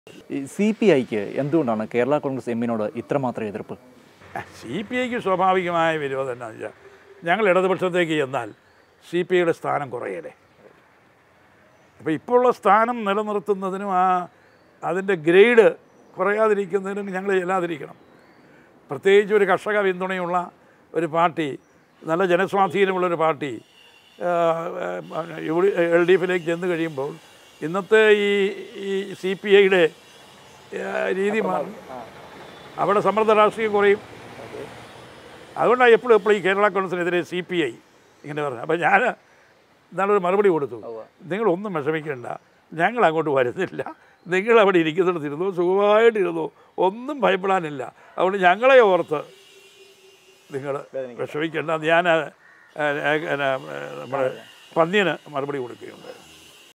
C P ഐക്ക് എന്തുകൊണ്ടാണ് കേരള കോൺഗ്രസ് എമ്മിനോട് ഇത്രമാത്രം എതിർപ്പ് സി പി ഐക്ക് സ്വാഭാവികമായ വിരോധം എന്നാന്ന് വെച്ചാൽ ഞങ്ങൾ ഇടതുപക്ഷത്തേക്ക് ചെന്നാൽ സി പി ഐയുടെ സ്ഥാനം കുറയലേ അപ്പോൾ ഇപ്പോൾ ഉള്ള സ്ഥാനം നിലനിർത്തുന്നതിനും ആ അതിൻ്റെ ഗ്രേഡ് കുറയാതിരിക്കുന്നതിനും ഞങ്ങൾ ചെല്ലാതിരിക്കണം പ്രത്യേകിച്ച് ഒരു കർഷക പിന്തുണയുള്ള ഒരു പാർട്ടി നല്ല ജനസ്വാധീനമുള്ളൊരു party U D L D എഫിലേക്ക് ചെന്ന് കഴിയുമ്പോൾ ഇന്നത്തെ ഈ ഈ സി പി ഐയുടെ രീതി മാറും അവിടെ സമ്മർദ്ദ രാഷ്ട്രീയം കുറയും അതുകൊണ്ടാണ് എപ്പോഴും എപ്പോഴും ഈ കേരള കോൺഗ്രസിനെതിരെ സി പി ഐ ഇങ്ങനെ പറഞ്ഞു അപ്പോൾ ഞാൻ എന്നാളൊരു മറുപടി കൊടുത്തു നിങ്ങളൊന്നും വിഷമിക്കണ്ട ഞങ്ങൾ അങ്ങോട്ട് വരുന്നില്ല നിങ്ങൾ അവിടെ ഇരിക്കുന്നിടത്തിരുന്നു സുഖമായിട്ടിരുന്നു ഒന്നും ഭയപ്പെടാനില്ല അതുകൊണ്ട് ഞങ്ങളെ ഓർത്ത് നിങ്ങൾ വിഷമിക്കേണ്ട ഞാൻ നമ്മുടെ പന്നിയന് മറുപടി കൊടുക്കുകയുണ്ടായിരുന്നു